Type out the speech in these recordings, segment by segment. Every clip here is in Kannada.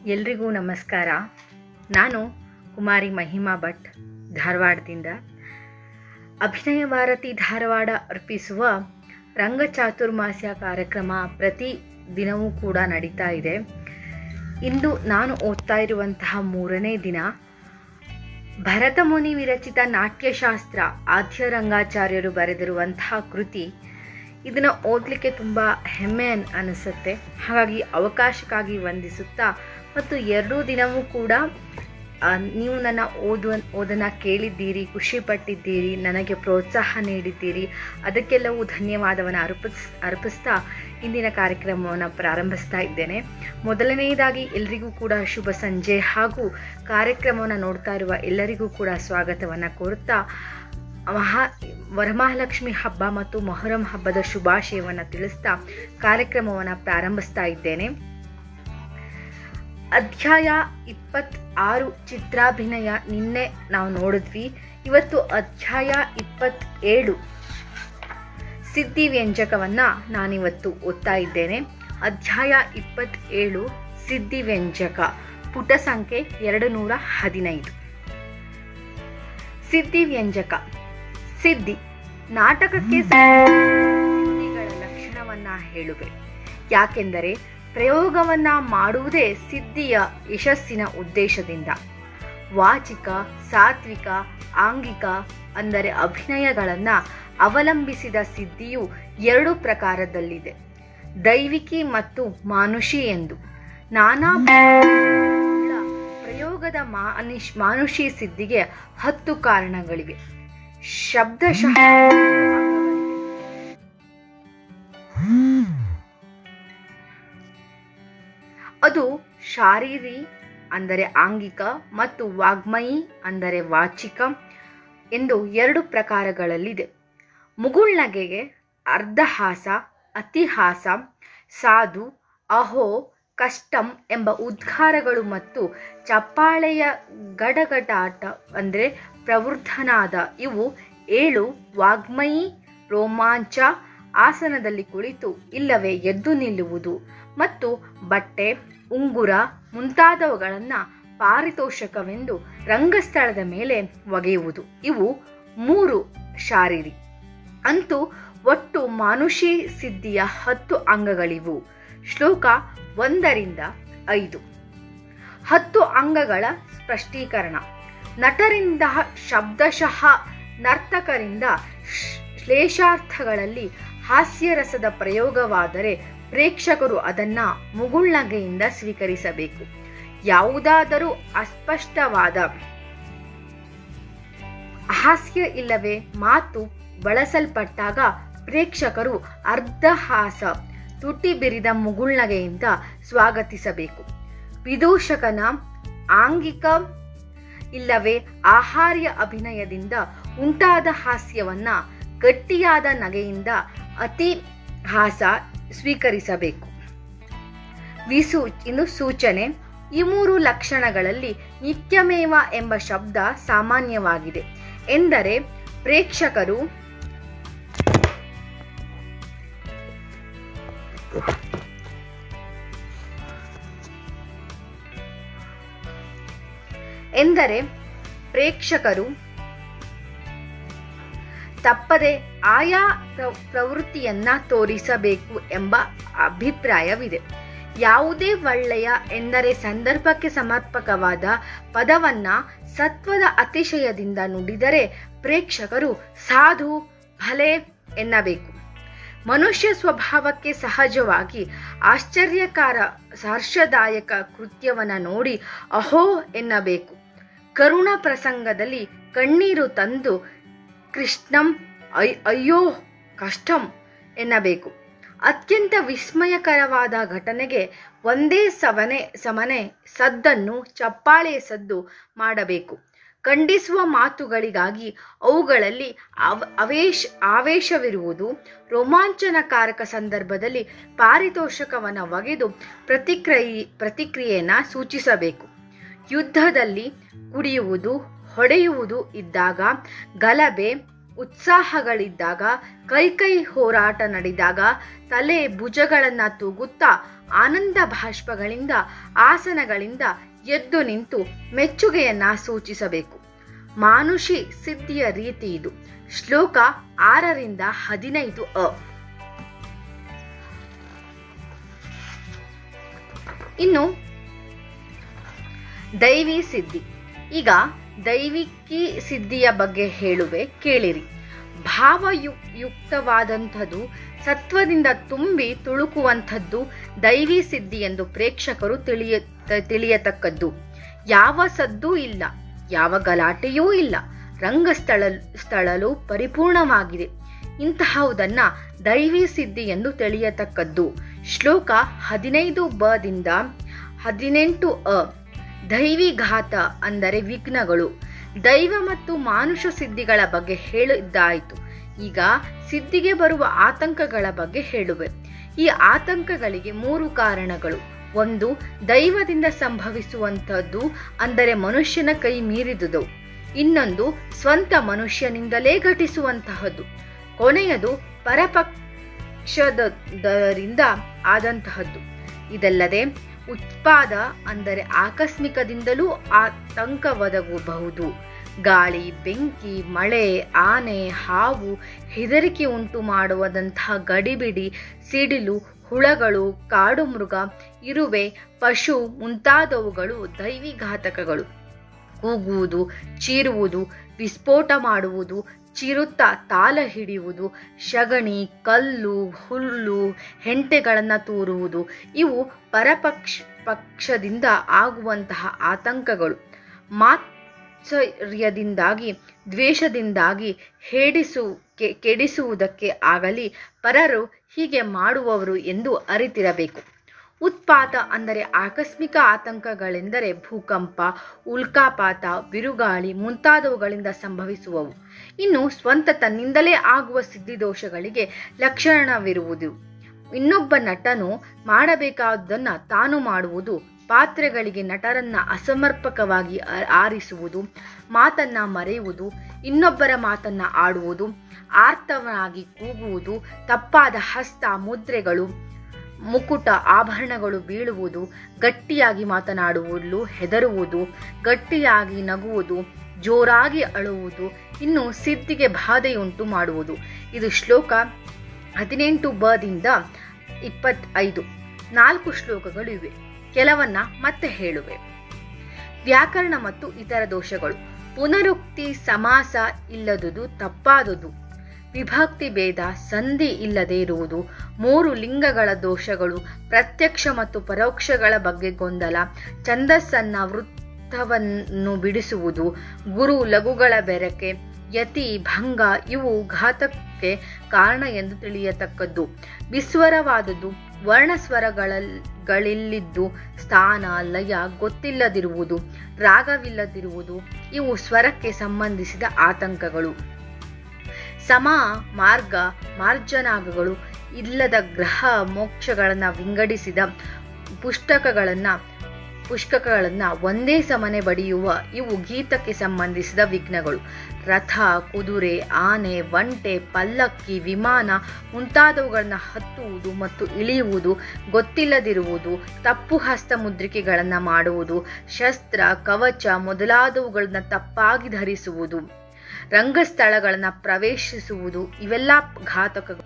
ಎಲ್ರಿಗೂ ನಮಸ್ಕಾರ ನಾನು ಕುಮಾರಿ ಮಹಿಮಾ ಭಟ್ ಧಾರವಾಡದಿಂದ ಅಭಿನಯ ಭಾರತಿ ಧಾರವಾಡ ಅರ್ಪಿಸುವ ರಂಗ ಚಾತುರ್ಮಾಸ್ಯ ಕಾರ್ಯಕ್ರಮ ಪ್ರತಿ ದಿನವೂ ಕೂಡ ನಡೀತಾ ಇದೆ ಇಂದು ನಾನು ಓದ್ತಾ ಇರುವಂತಹ ಮೂರನೇ ದಿನ ಭರತ ಮುನಿ ವಿರಚಿತ ನಾಟ್ಯಶಾಸ್ತ್ರ ಆದ್ಯ ರಂಗಾಚಾರ್ಯರು ಬರೆದಿರುವಂತಹ ಕೃತಿ ಇದನ್ನು ಓದಲಿಕ್ಕೆ ತುಂಬ ಹೆಮ್ಮೆ ಅನ್ ಅನಿಸುತ್ತೆ ಹಾಗಾಗಿ ಅವಕಾಶಕ್ಕಾಗಿ ವಂದಿಸುತ್ತಾ ಮತ್ತು ಎರಡೂ ದಿನವೂ ಕೂಡ ಆ, ನೀವು ನನ್ನ ಓದುವ ಓದನ್ನು ಕೇಳಿದ್ದೀರಿ ಖುಷಿಪಟ್ಟಿದ್ದೀರಿ ನನಗೆ ಪ್ರೋತ್ಸಾಹ ನೀಡಿದ್ದೀರಿ ಅದಕ್ಕೆಲ್ಲವೂ ಧನ್ಯವಾದವನ್ನು ಅರ್ಪಿಸ್ ಅರ್ಪಿಸ್ತಾ ಇಂದಿನ ಕಾರ್ಯಕ್ರಮವನ್ನು ಪ್ರಾರಂಭಿಸ್ತಾ ಇದ್ದೇನೆ ಮೊದಲನೆಯದಾಗಿ ಎಲ್ರಿಗೂ ಕೂಡ ಶುಭ ಸಂಜೆ ಹಾಗೂ ಕಾರ್ಯಕ್ರಮವನ್ನು ನೋಡ್ತಾ ಇರುವ ಎಲ್ಲರಿಗೂ ಕೂಡ ಸ್ವಾಗತವನ್ನು ಕೋರುತ್ತಾ ಮಹಾ ವರಮಹಾಲಕ್ಷ್ಮಿ ಹಬ್ಬ ಮತ್ತು ಮೊಹರಂ ಹಬ್ಬದ ಶುಭಾಶಯವನ್ನು ತಿಳಿಸ್ತಾ ಕಾರ್ಯಕ್ರಮವನ್ನು ಪ್ರಾರಂಭಿಸ್ತಾ ಇದ್ದೇನೆ ಅಧ್ಯಾಯ ಇಪ್ಪತ್ತಾರು ಚಿತ್ರಾಭಿನಯ ನಿನ್ನೆ ನಾವು ನೋಡಿದ್ವಿ ಇವತ್ತು ಅಧ್ಯಾಯ ಇಪ್ಪತ್ತೇಳು ಸಿದ್ಧಿ ವ್ಯಂಜಕವನ್ನು ನಾನಿವತ್ತು ಓದ್ತಾ ಇದ್ದೇನೆ ಅಧ್ಯಾಯ ಇಪ್ಪತ್ತೇಳು ಸಿದ್ಧಿ ವ್ಯಂಜಕ ಪುಟ ಸಂಖ್ಯೆ ಎರಡು ನೂರ ಹದಿನೈದು ಸಿದ್ಧಿ ವ್ಯಂಜಕ ಸಿದ್ಧಿ ನಾಟಕಕ್ಕೆ ಸಿದ್ಧಿಗಳ ಲಕ್ಷಣವನ್ನ ಹೇಳುವೆ ಯಾಕೆಂದರೆ ಪ್ರಯೋಗವನ್ನ ಮಾಡುವುದೇ ಸಿದ್ಧಿಯ ಯಶಸ್ಸಿನ ಉದ್ದೇಶದಿಂದ ವಾಚಿಕ ಸಾತ್ವಿಕ ಆಂಗಿಕ ಅಂದರೆ ಅಭಿನಯಗಳನ್ನು ಅವಲಂಬಿಸಿದ ಸಿದ್ಧಿಯು ಎರಡು ಪ್ರಕಾರದಲ್ಲಿದೆ ದೈವಿಕಿ ಮತ್ತು ಮಾನುಷಿ ಎಂದು ನಾನಾ ಉಳ್ಳ ಪ್ರಯೋಗದ ಮಾನಿಶ್ ಮಾನುಷಿ ಸಿದ್ಧಿಗೆ ಹತ್ತು ಕಾರಣಗಳಿವೆ ಶಬ್ದಶಃ ಅದು ಶಾರೀರಿ ಅಂದರೆ ಆಂಗಿಕ ಮತ್ತು ವಾಗ್ಮಯಿ ಅಂದರೆ ವಾಚಿಕ ಎಂದು ಎರಡು ಪ್ರಕಾರಗಳಲ್ಲಿದೆ ಮುಗುಳ್ನಗೆಗೆ ಅರ್ಧಹಾಸ ಅತಿಹಾಸ ಸಾಧು ಅಹೋ ಕಷ್ಟಂ ಎಂಬ ಉದ್ಗಾರಗಳು ಮತ್ತು ಚಪ್ಪಾಳೆಯ ಗಡಗಡಾಟ ಅಂದರೆ ಪ್ರವೃದ್ಧನಾದ ಇವು ಏಳು ವಾಗ್ಮಯಿ ರೋಮಾಂಚ ಆಸನದಲ್ಲಿ ಕುಳಿತು ಇಲ್ಲವೇ ಎದ್ದು ನಿಲ್ಲುವುದು ಮತ್ತು ಬಟ್ಟೆ ಉಂಗುರ ಮುಂತಾದವುಗಳನ್ನು ಪಾರಿತೋಷಕವೆಂದು ರಂಗಸ್ಥಳದ ಮೇಲೆ ಒಗೆಯುವುದು ಇವು ಮೂರು ಶಾರೀರಿ ಅಂತೂ ಒಟ್ಟು ಮಾನುಷಿ ಸಿದ್ಧಿಯ ಹತ್ತು ಅಂಗಗಳಿವು ಶ್ಲೋಕ ಒಂದರಿಂದ ಐದು ಹತ್ತು ಅಂಗಗಳ ಸ್ಪಷ್ಟೀಕರಣ ನಟರಿಂದ ಶಬ್ದಶಃ ನರ್ತಕರಿಂದ ಶ್- ಶ್ಲೇಷಾರ್ಥಗಳಲ್ಲಿ ಹಾಸ್ಯರಸದ ಪ್ರಯೋಗವಾದರೆ ಪ್ರೇಕ್ಷಕರು ಅದನ್ನ ಮುಗುಳ್ನಗೆಯಿಂದ ಸ್ವೀಕರಿಸಬೇಕು ಯಾವುದಾದರೂ ಅಸ್ಪಷ್ಟವಾದ ಹಾಸ್ಯ ಇಲ್ಲವೇ ಮಾತು ಬಳಸಲ್ಪಟ್ಟಾಗ ಪ್ರೇಕ್ಷಕರು ಅರ್ಧಹಾಸ ತುಟಿ ಬಿರಿದ ಮುಗುಳ್ನಗೆಯಿಂದ ಸ್ವಾಗತಿಸಬೇಕು ವಿದೂಷಕನ ಆಂಗಿಕ ಇಲ್ಲವೇ ಆಹಾರ್ಯ ಅಭಿನಯದಿಂದ ಉಂಟಾದ ಹಾಸ್ಯವನ್ನ ಗಟ್ಟಿಯಾದ ನಗೆಯಿಂದ ಅತಿ ಹಾಸ ಸ್ವೀಕರಿಸಬೇಕು ವಿಸೂ ಇನ್ನು ಸೂಚನೆ ಈ ಮೂರು ಲಕ್ಷಣಗಳಲ್ಲಿ ನಿತ್ಯಮೇವ ಎಂಬ ಶಬ್ದ ಸಾಮಾನ್ಯವಾಗಿದೆ ಎಂದರೆ ಪ್ರೇಕ್ಷಕರು ಎಂದರೆ ಪ್ರೇಕ್ಷಕರು ತಪ್ಪದೆ ಆಯಾ ಪ್ರ- ಪ್ರವೃತ್ತಿಯನ್ನ ತೋರಿಸಬೇಕು ಎಂಬ ಅಭಿಪ್ರಾಯವಿದೆ ಯಾವುದೇ ಒಳ್ಳೆಯ ಎಂದರೆ ಸಂದರ್ಭಕ್ಕೆ ಸಮರ್ಪಕವಾದ ಪದವನ್ನ ಸತ್ವದ ಅತಿಶಯದಿಂದ ನುಡಿದರೆ ಪ್ರೇಕ್ಷಕರು ಸಾಧು ಭಲೆ ಎನ್ನಬೇಕು ಮನುಷ್ಯ ಸ್ವಭಾವಕ್ಕೆ ಸಹಜವಾಗಿ ಆಶ್ಚರ್ಯಕಾರ ಹರ್ಷದಾಯಕ ಕೃತ್ಯವನ್ನ ನೋಡಿ ಅಹೋ ಎನ್ನಬೇಕು ಕರುಣ ಪ್ರಸಂಗದಲ್ಲಿ ಕಣ್ಣೀರು ತಂದು ಕೃಷ್ಣಂ ಐ ಅಯ್ಯೋ ಕಷ್ಟಂ ಎನ್ನಬೇಕು ಅತ್ಯಂತ ವಿಸ್ಮಯಕರವಾದ ಘಟನೆಗೆ ಒಂದೇ ಸವನೆ ಸಮನೆ ಸದ್ದನ್ನು ಚಪ್ಪಾಳೆ ಸದ್ದು ಮಾಡಬೇಕು ಖಂಡಿಸುವ ಮಾತುಗಳಿಗಾಗಿ ಅವುಗಳಲ್ಲಿ ಅವ ಅವೇಶ ಆವೇಶವಿರುವುದು ರೋಮಾಂಚನಕಾರಕ ಸಂದರ್ಭದಲ್ಲಿ ಪಾರಿತೋಷಕವನ್ನು ಒಗೆದು ಪ್ರತಿಕ್ರಿಯೆ ಪ್ರತಿಕ್ರಿಯೆಯನ್ನು ಸೂಚಿಸಬೇಕು ಯುದ್ಧದಲ್ಲಿ ಕುಡಿಯುವುದು ಹೊಡೆಯುವುದು ಇದ್ದಾಗ ಗಲಭೆ ಉತ್ಸಾಹಗಳಿದ್ದಾಗ ಕೈ ಕೈ ಹೋರಾಟ ನಡೆದಾಗ ತಲೆ ಭುಜಗಳನ್ನ ತೂಗುತ್ತಾ ಆನಂದ ಭಾಷ್ಪಗಳಿಂದ ಆಸನಗಳಿಂದ ಎದ್ದು ನಿಂತು ಮೆಚ್ಚುಗೆಯನ್ನ ಸೂಚಿಸಬೇಕು ಮಾನುಷಿ ಸಿದ್ಧಿಯ ರೀತಿ ಇದು ಶ್ಲೋಕ ಆರರಿಂದ ಹದಿನೈದು ಅ ಇನ್ನು ದೈವಿ ಸಿದ್ಧಿ ಈಗ ದೈವಿಕಿ ಸಿದ್ಧಿಯ ಬಗ್ಗೆ ಹೇಳುವೆ ಕೇಳಿರಿ ಭಾವಯುಕ್ತವಾದಂಥದ್ದು ಸತ್ವದಿಂದ ತುಂಬಿ ತುಳುಕುವಂಥದ್ದು ದೈವಿ ಸಿದ್ಧಿ ಎಂದು ಪ್ರೇಕ್ಷಕರು ತಿಳಿಯ ತಿಳಿಯತಕ್ಕದ್ದು ಯಾವ ಸದ್ದೂ ಇಲ್ಲ ಯಾವ ಗಲಾಟೆಯೂ ಇಲ್ಲ ರಂಗಸ್ಥಳ ಸ್ಥಳಲು ಪರಿಪೂರ್ಣವಾಗಿದೆ ಇಂತಹವುದನ್ನ ದೈವಿ ಸಿದ್ಧಿ ಎಂದು ತಿಳಿಯತಕ್ಕದ್ದು ಶ್ಲೋಕ ಹದಿನೈದು ಬದಿಂದ ಹದಿನೆಂಟು ಅ ದೈವಿಘಾತ ಅಂದರೆ ವಿಘ್ನಗಳು ದೈವ ಮತ್ತು ಮಾನುಷ ಸಿದ್ಧಿಗಳ ಬಗ್ಗೆ ಹೇಳಿದ್ದಾಯಿತು ಈಗ ಸಿದ್ಧಿಗೆ ಬರುವ ಆತಂಕಗಳ ಬಗ್ಗೆ ಹೇಳುವೆ ಈ ಆತಂಕಗಳಿಗೆ ಮೂರು ಕಾರಣಗಳು ಒಂದು ದೈವದಿಂದ ಸಂಭವಿಸುವಂಥದ್ದು ಅಂದರೆ ಮನುಷ್ಯನ ಕೈ ಮೀರಿದುದು ಇನ್ನೊಂದು ಸ್ವಂತ ಮನುಷ್ಯನಿಂದಲೇ ಘಟಿಸುವಂತಹದ್ದು ಕೊನೆಯದು ಪರಪಕ್ಷದರಿಂದ ಆದಂತಹದ್ದು ಇದಲ್ಲದೆ ಉತ್ಪಾದ ಅಂದರೆ ಆಕಸ್ಮಿಕದಿಂದಲೂ ಆತಂಕ ಒದಗಬಹುದು ಗಾಳಿ ಬೆಂಕಿ ಮಳೆ ಆನೆ ಹಾವು ಹೆದರಿಕೆ ಉಂಟು ಮಾಡುವುದಂತಹ ಗಡಿಬಿಡಿ ಸಿಡಿಲು ಹುಳಗಳು ಕಾಡು ಮೃಗ ಇರುವೆ ಪಶು ಮುಂತಾದವುಗಳು ದೈವಿಘಾತಕಗಳು ಕೂಗುವುದು ಚೀರುವುದು ವಿಸ್ಫೋಟ ಮಾಡುವುದು ಚಿರುತ್ತಾ ತಾಲ ಹಿಡಿಯುವುದು ಶಗಣಿ ಕಲ್ಲು ಹುಲ್ಲು ಹೆಂಟೆಗಳನ್ನು ತೂರುವುದು ಇವು ಪರಪಕ್ಷ ಪಕ್ಷದಿಂದ ಆಗುವಂತಹ ಆತಂಕಗಳು ಮಾತ್ಸರ್ಯದಿಂದಾಗಿ ದ್ವೇಷದಿಂದಾಗಿ ಹೇಡಿಸು ಕೆಡಿಸುವುದಕ್ಕೆ ಆಗಲಿ ಪರರು ಹೀಗೆ ಮಾಡುವವರು ಎಂದು ಅರಿತಿರಬೇಕು ಉತ್ಪಾತ ಅಂದರೆ ಆಕಸ್ಮಿಕ ಆತಂಕಗಳೆಂದರೆ ಭೂಕಂಪ ಉಲ್ಕಾಪಾತ ಬಿರುಗಾಳಿ ಮುಂತಾದವುಗಳಿಂದ ಸಂಭವಿಸುವವು ಇನ್ನು ಸ್ವಂತ ತನ್ನಿಂದಲೇ ಆಗುವ ಸಿದ್ಧಿದೋಷಗಳಿಗೆ ಲಕ್ಷಣವಿರುವುದು ಇನ್ನೊಬ್ಬ ನಟನು ಮಾಡಬೇಕಾದ್ದನ್ನು ತಾನು ಮಾಡುವುದು ಪಾತ್ರೆಗಳಿಗೆ ನಟರನ್ನ ಅಸಮರ್ಪಕವಾಗಿ ಆರಿಸುವುದು ಮಾತನ್ನ ಮರೆಯುವುದು ಇನ್ನೊಬ್ಬರ ಮಾತನ್ನ ಆಡುವುದು ಆರ್ತವನಾಗಿ ಕೂಗುವುದು ತಪ್ಪಾದ ಹಸ್ತ ಮುದ್ರೆಗಳು ಮುಕುಟ ಆಭರಣಗಳು ಬೀಳುವುದು ಗಟ್ಟಿಯಾಗಿ ಮಾತನಾಡುವುದು ಹೆದರುವುದು ಗಟ್ಟಿಯಾಗಿ ನಗುವುದು ಜೋರಾಗಿ ಅಳುವುದು ಇನ್ನು ಸಿದ್ಧಿಗೆ ಬಾಧೆಯುಂಟು ಮಾಡುವುದು ಇದು ಶ್ಲೋಕ ಹದಿನೆಂಟು ಬದಿಂದ ಇಪ್ಪತ್ತೈದು ನಾಲ್ಕು ಶ್ಲೋಕಗಳು ಇವೆ ಕೆಲವನ್ನ ಮತ್ತೆ ಹೇಳುವೆ ವ್ಯಾಕರಣ ಮತ್ತು ಇತರ ದೋಷಗಳು ಪುನರುಕ್ತಿ ಸಮಾಸ ಇಲ್ಲದುದು ತಪ್ಪಾದುದು ವಿಭಕ್ತಿ ಭೇದ ಸಂಧಿ ಇಲ್ಲದೆ ಇರುವುದು ಮೂರು ಲಿಂಗಗಳ ದೋಷಗಳು ಪ್ರತ್ಯಕ್ಷ ಮತ್ತು ಪರೋಕ್ಷಗಳ ಬಗ್ಗೆ ಗೊಂದಲ ಛಂದಸ್ಸನ್ನ ವೃತ್ತವನ್ನು ಬಿಡಿಸುವುದು ಗುರು ಲಘುಗಳ ಬೆರಕೆ ಯತಿ ಭಂಗ ಇವು ಘಾತಕ್ಕೆ ಕಾರಣ ಎಂದು ತಿಳಿಯತಕ್ಕದ್ದು ವಿಸ್ವರವಾದದ್ದು ವರ್ಣಸ್ವರಗಳಲ್ಲಿದ್ದು ಸ್ಥಾನ ಲಯ ಗೊತ್ತಿಲ್ಲದಿರುವುದು ರಾಗವಿಲ್ಲದಿರುವುದು ಇವು ಸ್ವರಕ್ಕೆ ಸಂಬಂಧಿಸಿದ ಆತಂಕಗಳು ಸಮ ಮಾರ್ಗ ಮಾರ್ಜನಾಗಗಳು ಇಲ್ಲದ ಗ್ರಹ ಮೋಕ್ಷಗಳನ್ನು ವಿಂಗಡಿಸಿದ ಪುಸ್ತಕಗಳನ್ನು ಪುಷ್ಕಗಳನ್ನು ಒಂದೇ ಸಮನೆ ಬಡಿಯುವ ಇವು ಗೀತಕ್ಕೆ ಸಂಬಂಧಿಸಿದ ವಿಘ್ನಗಳು ರಥ ಕುದುರೆ ಆನೆ ಒಂಟೆ ಪಲ್ಲಕ್ಕಿ ವಿಮಾನ ಮುಂತಾದವುಗಳನ್ನು ಹತ್ತುವುದು ಮತ್ತು ಇಳಿಯುವುದು ಗೊತ್ತಿಲ್ಲದಿರುವುದು ತಪ್ಪು ಹಸ್ತ ಮುದ್ರಿಕೆಗಳನ್ನು ಮಾಡುವುದು ಶಸ್ತ್ರ ಕವಚ ಮೊದಲಾದವುಗಳನ್ನ ತಪ್ಪಾಗಿ ಧರಿಸುವುದು ರಂಗಸ್ಥಳಗಳನ್ನು ಪ್ರವೇಶಿಸುವುದು ಇವೆಲ್ಲ ಘಾತಕಗಳು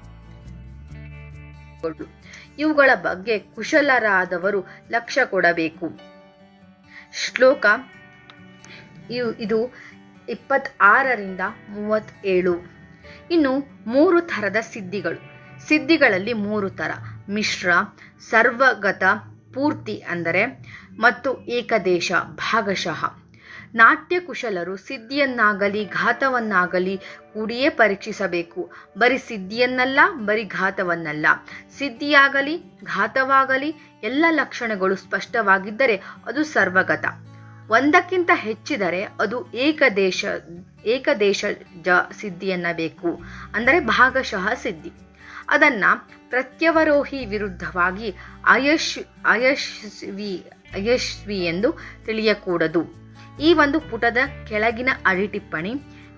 ಇವುಗಳ ಬಗ್ಗೆ ಕುಶಲರಾದವರು ಲಕ್ಷ್ಯ ಕೊಡಬೇಕು ಶ್ಲೋಕ ಇದು ಇಪ್ಪತ್ತಾರರಿಂದ ಮೂವತ್ತೇಳು ಇನ್ನು ಮೂರು ಥರದ ಸಿದ್ಧಿಗಳು ಸಿದ್ಧಿಗಳಲ್ಲಿ ಮೂರು ಥರ ಮಿಶ್ರ ಸರ್ವಗತ ಪೂರ್ತಿ ಅಂದರೆ ಮತ್ತು ಏಕದೇಶ ಭಾಗಶಃ ನಾಟ್ಯ ಕುಶಲರು ಸಿದ್ಧಿಯನ್ನಾಗಲಿ ಘಾತವನ್ನಾಗಲಿ ಕೂಡಿಯೇ ಪರೀಕ್ಷಿಸಬೇಕು ಬರೀ ಸಿದ್ಧಿಯನ್ನಲ್ಲ ಬರೀ ಘಾತವನ್ನಲ್ಲ ಸಿದ್ಧಿಯಾಗಲಿ ಘಾತವಾಗಲಿ ಎಲ್ಲ ಲಕ್ಷಣಗಳು ಸ್ಪಷ್ಟವಾಗಿದ್ದರೆ ಅದು ಸರ್ವಗತ ಒಂದಕ್ಕಿಂತ ಹೆಚ್ಚಿದರೆ ಅದು ಏಕದೇಶ ಏಕದೇಶ ಜ ಸಿದ್ಧಿಯನ್ನ ಬೇಕು ಅಂದರೆ ಭಾಗಶಃ ಸಿದ್ಧಿ ಅದನ್ನ ಪ್ರತ್ಯವರೋಹಿ ವಿರುದ್ಧವಾಗಿ ಅಯಶ್ ಅಯಶಸ್ವಿ ಅಯಶಸ್ವಿ ಎಂದು ತಿಳಿಯಕೂಡದು ಈ ಒಂದು ಪುಟದ ಕೆಳಗಿನ ಅಡಿಟಿಪ್ಪಣಿ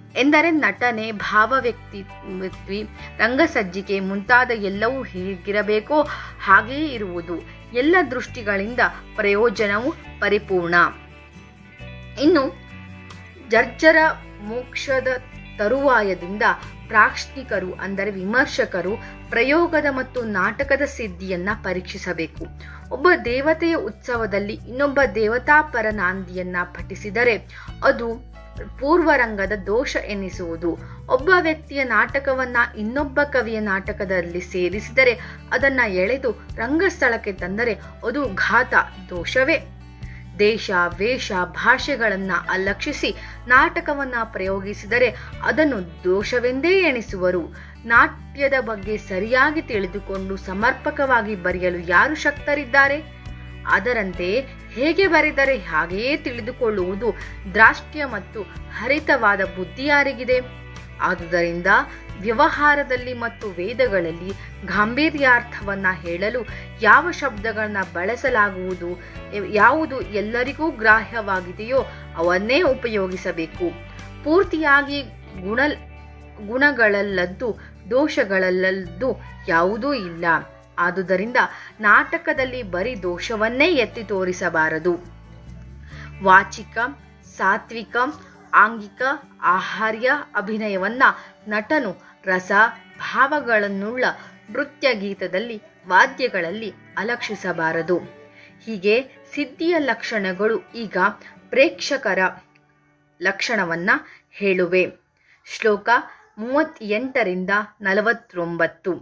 ಎಂದರೆ ನಟನೆ ಭಾವವ್ಯಕ್ತಿ ವ್ಯಕ್ತಿ ರಂಗಸಜ್ಜಿಕೆ ಮುಂತಾದ ಎಲ್ಲವೂ ಹೇಗಿರಬೇಕೋ ಹಾಗೆಯೇ ಇರುವುದು ಎಲ್ಲ ದೃಷ್ಟಿಗಳಿಂದ ಪ್ರಯೋಜನವು ಪರಿಪೂರ್ಣ ಇನ್ನು ಜರ್ಜರ ಮೋಕ್ಷದ ತರುವಾಯದಿಂದ ಪ್ರಾಕ್ಷ್ಣಿಕರು ಅಂದರೆ ವಿಮರ್ಶಕರು ಪ್ರಯೋಗದ ಮತ್ತು ನಾಟಕದ ಸಿದ್ಧಿಯನ್ನ ಪರೀಕ್ಷಿಸಬೇಕು ಒಬ್ಬ ದೇವತೆಯ ಉತ್ಸವದಲ್ಲಿ ಇನ್ನೊಬ್ಬ ದೇವತಾಪರ ನಾಂದಿಯನ್ನ ಪಠಿಸಿದರೆ ಅದು ಪೂರ್ವರಂಗದ ದೋಷ ಎನ್ನಿಸುವುದು ಒಬ್ಬ ವ್ಯಕ್ತಿಯ ನಾಟಕವನ್ನ ಇನ್ನೊಬ್ಬ ಕವಿಯ ನಾಟಕದಲ್ಲಿ ಸೇರಿಸಿದರೆ ಅದನ್ನ ಎಳೆದು ರಂಗಸ್ಥಳಕ್ಕೆ ತಂದರೆ ಅದು ಘಾತ ದೋಷವೇ ದೇಶ ವೇಷ ಭಾಷೆಗಳನ್ನ ಅಲಕ್ಷಿಸಿ ನಾಟಕವನ್ನ ಪ್ರಯೋಗಿಸಿದರೆ ಅದನ್ನು ದೋಷವೆಂದೇ ಎಣಿಸುವರು ನಾಟ್ಯದ ಬಗ್ಗೆ ಸರಿಯಾಗಿ ತಿಳಿದುಕೊಂಡು ಸಮರ್ಪಕವಾಗಿ ಬರೆಯಲು ಯಾರು ಶಕ್ತರಿದ್ದಾರೆ ಅದರಂತೆ ಹೇಗೆ ಬರೆದರೆ ಹಾಗೆಯೇ ತಿಳಿದುಕೊಳ್ಳುವುದು ದ್ರಾಷ್ಟ್ಯ ಮತ್ತು ಹರಿತವಾದ ಬುದ್ಧಿ ಯಾರಿಗಿದೆ ಆದುದರಿಂದ ವ್ಯವಹಾರದಲ್ಲಿ ಮತ್ತು ವೇದಗಳಲ್ಲಿ ಗಾಂಭೀರ್ಯಾರ್ಥವನ್ನ ಹೇಳಲು ಯಾವ ಶಬ್ದಗಳನ್ನ ಬಳಸಲಾಗುವುದು ಯಾವುದು ಎಲ್ಲರಿಗೂ ಗ್ರಾಹ್ಯವಾಗಿದೆಯೋ ಅವನ್ನೇ ಉಪಯೋಗಿಸಬೇಕು ಪೂರ್ತಿಯಾಗಿ ಗುಣ ಗುಣಗಳಲ್ಲದ್ದು ದೋಷಗಳಲ್ಲದ್ದು ಯಾವುದೂ ಇಲ್ಲ ಆದುದರಿಂದ ನಾಟಕದಲ್ಲಿ ಬರೀ ದೋಷವನ್ನೇ ಎತ್ತಿ ತೋರಿಸಬಾರದು ವಾಚಿಕ ಸಾತ್ವಿಕ ಆಂಗಿಕ ಆಹಾರ್ಯ ಅಭಿನಯವನ್ನ ನಟನು ರಸ ಭಾವಗಳನ್ನುಳ್ಳ ನೃತ್ಯ ಗೀತದಲ್ಲಿ ವಾದ್ಯಗಳಲ್ಲಿ ಅಲಕ್ಷಿಸಬಾರದು ಹೀಗೆ ಸಿದ್ಧಿಯ ಲಕ್ಷಣಗಳು ಈಗ ಪ್ರೇಕ್ಷಕರ ಲಕ್ಷಣವನ್ನ ಹೇಳುವೆ ಶ್ಲೋಕ ಮೂವತ್ತೆಂಟರಿಂದ ನಲವತ್ತೊಂಬತ್ತು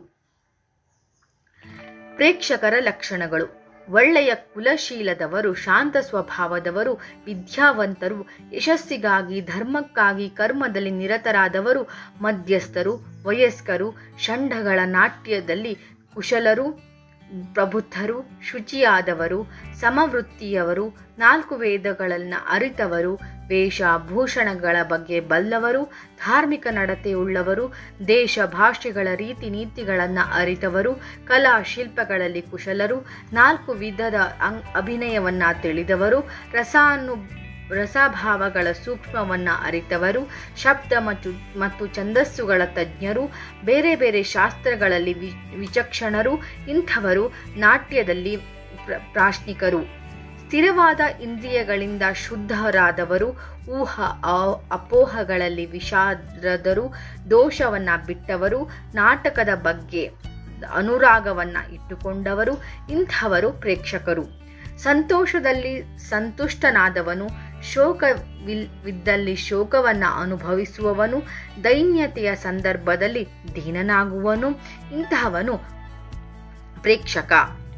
ಪ್ರೇಕ್ಷಕರ ಲಕ್ಷಣಗಳು ಒಳ್ಳೆಯ ಕುಲಶೀಲದವರು ಶಾಂತ ಸ್ವಭಾವದವರು ವಿದ್ಯಾವಂತರು ಯಶಸ್ಸಿಗಾಗಿ ಧರ್ಮಕ್ಕಾಗಿ ಕರ್ಮದಲ್ಲಿ ನಿರತರಾದವರು ಮಧ್ಯಸ್ಥರು ವಯಸ್ಕರು ಷಂಡಗಳ ನಾಟ್ಯದಲ್ಲಿ ಕುಶಲರು ಪ್ರಬುದ್ಧರು ಶುಚಿಯಾದವರು ಸಮವೃತ್ತಿಯವರು ನಾಲ್ಕು ವೇದಗಳನ್ನು ಅರಿತವರು ವೇಷಭೂಷಣಗಳ ಬಗ್ಗೆ ಬಲ್ಲವರು ಧಾರ್ಮಿಕ ನಡತೆಯುಳ್ಳವರು ದೇಶ ಭಾಷೆಗಳ ರೀತಿ ನೀತಿಗಳನ್ನು ಅರಿತವರು ಕಲಾ ಶಿಲ್ಪಗಳಲ್ಲಿ ಕುಶಲರು ನಾಲ್ಕು ವಿಧದ ಅಂ ಅಭಿನಯವನ್ನ ತಿಳಿದವರು ರಸಾನು ರಸಭಾವಗಳ ಸೂಕ್ಷ್ಮವನ್ನ ಅರಿತವರು ಶಬ್ದ ಮತ್ತು ಮತ್ತು ಛಂದಸ್ಸುಗಳ ತಜ್ಞರು ಬೇರೆ ಬೇರೆ ಶಾಸ್ತ್ರಗಳಲ್ಲಿ ವಿ ವಿಚಕ್ಷಣರು ಇಂಥವರು ನಾಟ್ಯದಲ್ಲಿ ಪ್ರ ಪ್ರಾಶ್ನಿಕರು ಸ್ಥಿರವಾದ ಇಂದ್ರಿಯಗಳಿಂದ ಶುದ್ಧರಾದವರು ಊಹ ಅಪೋಹಗಳಲ್ಲಿ ವಿಷಾದರು ದೋಷವನ್ನ ಬಿಟ್ಟವರು ನಾಟಕದ ಬಗ್ಗೆ ಅನುರಾಗವನ್ನ ಇಟ್ಟುಕೊಂಡವರು ಇಂಥವರು ಪ್ರೇಕ್ಷಕರು ಸಂತೋಷದಲ್ಲಿ ಸಂತುಷ್ಟನಾದವನು ಶೋಕವಿದ್ದಲ್ಲಿ ಶೋಕವನ್ನ ಅನುಭವಿಸುವವನು ದೈನ್ಯತೆಯ ಸಂದರ್ಭದಲ್ಲಿ ದೀನನಾಗುವನು ಇಂತಹವನು ಪ್ರೇಕ್ಷಕ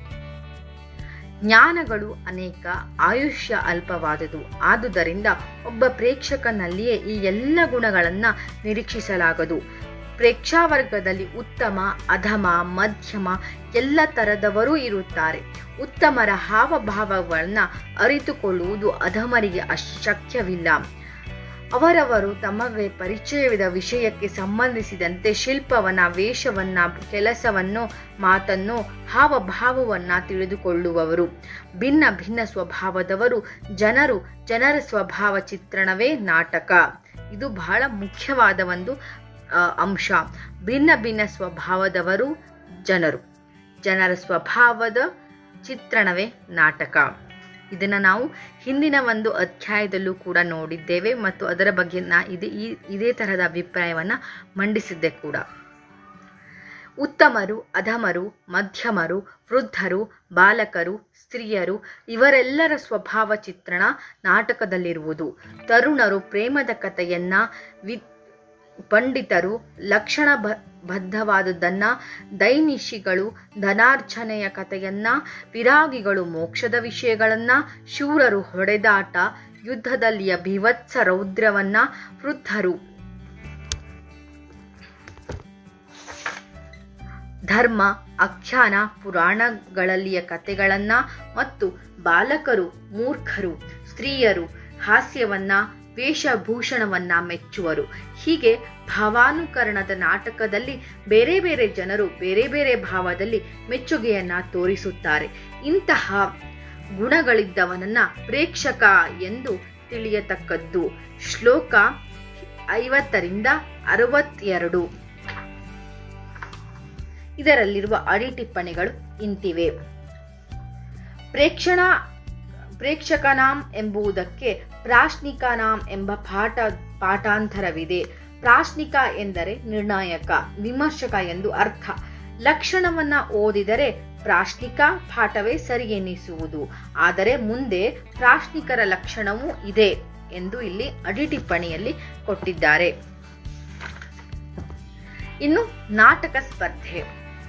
ಜ್ಞಾನಗಳು ಅನೇಕ ಆಯುಷ್ಯ ಅಲ್ಪವಾದುದು ಆದುದರಿಂದ ಒಬ್ಬ ಪ್ರೇಕ್ಷಕನಲ್ಲಿಯೇ ಈ ಎಲ್ಲ ಗುಣಗಳನ್ನ ನಿರೀಕ್ಷಿಸಲಾಗದು ಪ್ರೇಕ್ಷಾವರ್ಗದಲ್ಲಿ ಉತ್ತಮ ಅಧಮ ಮಧ್ಯಮ ಎಲ್ಲ ತರದವರೂ ಇರುತ್ತಾರೆ ಉತ್ತಮರ ಹಾವಭಾವಗಳನ್ನ ಅರಿತುಕೊಳ್ಳುವುದು ಅಧಮರಿಗೆ ಅಶಕ್ಯವಿಲ್ಲ ಅವರವರು ತಮಗೆ ಪರಿಚಯವಿದ ವಿಷಯಕ್ಕೆ ಸಂಬಂಧಿಸಿದಂತೆ ಶಿಲ್ಪವನ್ನ ವೇಷವನ್ನ ಕೆಲಸವನ್ನು ಮಾತನ್ನು ಹಾವಭಾವವನ್ನ ತಿಳಿದುಕೊಳ್ಳುವವರು ಭಿನ್ನ ಭಿನ್ನ ಸ್ವಭಾವದವರು ಜನರು ಜನರ ಸ್ವಭಾವ ಚಿತ್ರಣವೇ ನಾಟಕ ಇದು ಬಹಳ ಮುಖ್ಯವಾದ ಒಂದು ಅಂಶ ಭಿನ್ನ ಭಿನ್ನ ಸ್ವಭಾವದವರು ಜನರು ಜನರ ಸ್ವಭಾವದ ಚಿತ್ರಣವೇ ನಾಟಕ ಇದನ್ನು ನಾವು ಹಿಂದಿನ ಒಂದು ಅಧ್ಯಾಯದಲ್ಲೂ ಕೂಡ ನೋಡಿದ್ದೇವೆ ಮತ್ತು ಅದರ ಬಗ್ಗೆ ನಾ ಇದೇ ಈ ಇದೇ ತರಹದ ಅಭಿಪ್ರಾಯವನ್ನು ಮಂಡಿಸಿದ್ದೆ ಕೂಡ ಉತ್ತಮರು ಅಧಮರು ಮಧ್ಯಮರು ವೃದ್ಧರು ಬಾಲಕರು ಸ್ತ್ರೀಯರು ಇವರೆಲ್ಲರ ಸ್ವಭಾವ ಚಿತ್ರಣ ನಾಟಕದಲ್ಲಿರುವುದು ತರುಣರು ಪ್ರೇಮದ ಕಥೆಯನ್ನ ವಿ ಪಂಡಿತರು ಲಕ್ಷಣ ಬ ಬದ್ಧವಾದುದನ್ನ ದೈನಿಷಿಗಳು ಧನಾರ್ಜನೆಯ ಕಥೆಯನ್ನ ವಿರಾಗಿಗಳು ಮೋಕ್ಷದ ವಿಷಯಗಳನ್ನ ಶೂರರು ಹೊಡೆದಾಟ ಯುದ್ಧದಲ್ಲಿಯ ಭೀವತ್ಸ ರೌದ್ರವನ್ನ ವೃದ್ಧರು ಧರ್ಮ ಅಖ್ಯಾನ ಪುರಾಣಗಳಲ್ಲಿಯ ಕಥೆಗಳನ್ನ ಮತ್ತು ಬಾಲಕರು ಮೂರ್ಖರು ಸ್ತ್ರೀಯರು ಹಾಸ್ಯವನ್ನ ವೇಷಭೂಷಣವನ್ನ ಮೆಚ್ಚುವರು ಹೀಗೆ ಭಾವಾನುಕರಣದ ನಾಟಕದಲ್ಲಿ ಬೇರೆ ಬೇರೆ ಜನರು ಬೇರೆ ಬೇರೆ ಭಾವದಲ್ಲಿ ಮೆಚ್ಚುಗೆಯನ್ನ ತೋರಿಸುತ್ತಾರೆ ಇಂತಹ ಗುಣಗಳಿದ್ದವನನ್ನ ಪ್ರೇಕ್ಷಕ ಎಂದು ತಿಳಿಯತಕ್ಕದ್ದು ಶ್ಲೋಕ ಐವತ್ತರಿಂದ ಅರವತ್ತೆರಡು ಇದರಲ್ಲಿರುವ ಅಡಿ ಟಿಪ್ಪಣಿಗಳು ಇಂತಿವೆ ಪ್ರೇಕ್ಷಣಾ ಪ್ರೇಕ್ಷಕನಾಂ ಎಂಬುದಕ್ಕೆ ಪ್ರಾಶ್ನಿಕನಾಂ ಎಂಬ ಪಾಠ ಪಾಠಾಂತರವಿದೆ ಪ್ರಾಶ್ನಿಕ ಎಂದರೆ ನಿರ್ಣಾಯಕ ವಿಮರ್ಶಕ ಎಂದು ಅರ್ಥ ಲಕ್ಷಣವನ್ನ ಓದಿದರೆ ಪ್ರಾಶ್ನಿಕ ಪಾಠವೇ ಸರಿ ಎನ್ನಿಸುವುದು ಆದರೆ ಮುಂದೆ ಪ್ರಾಶ್ನಿಕರ ಲಕ್ಷಣವೂ ಇದೆ ಎಂದು ಇಲ್ಲಿ ಅಡಿಟಿಪ್ಪಣಿಯಲ್ಲಿ ಕೊಟ್ಟಿದ್ದಾರೆ ಇನ್ನು ನಾಟಕ ಸ್ಪರ್ಧೆ